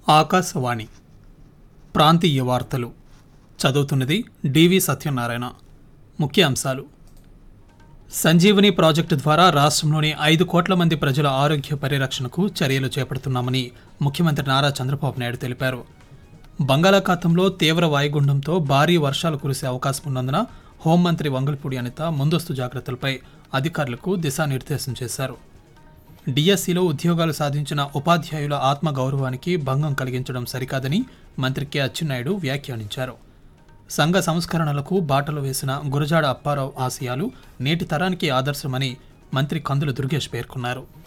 ఆకాశవాణి ప్రాంతీయ వార్తలు చదువుతున్నది డివి సత్యనారాయణ ముఖ్య అంశాలు సంజీవని ప్రాజెక్టు ద్వారా రాష్ట్రంలోని ఐదు కోట్ల మంది ప్రజల ఆరోగ్య పరిరక్షణకు చర్యలు చేపడుతున్నామని ముఖ్యమంత్రి నారా చంద్రబాబు నాయుడు తెలిపారు బంగాళాఖాతంలో తీవ్ర వాయుగుండంతో భారీ వర్షాలు కురిసే అవకాశం ఉన్నందున హోంమంత్రి వంగల్పూడి అనిత ముందస్తు జాగ్రత్తలపై అధికారులకు దిశానిర్దేశం చేశారు డిఎస్సిలో ఉద్యోగాలు సాధించిన ఉపాధ్యాయుల ఆత్మగౌరవానికి భంగం కలిగించడం సరికాదని మంత్రి కె అచ్చెన్నాయుడు వ్యాఖ్యానించారు సంఘ సంస్కరణలకు బాటలు వేసిన గురజాడ అప్పారావు ఆశయాలు నేటి తరానికి ఆదర్శమని మంత్రి కందుల దుర్గేష్ పేర్కొన్నారు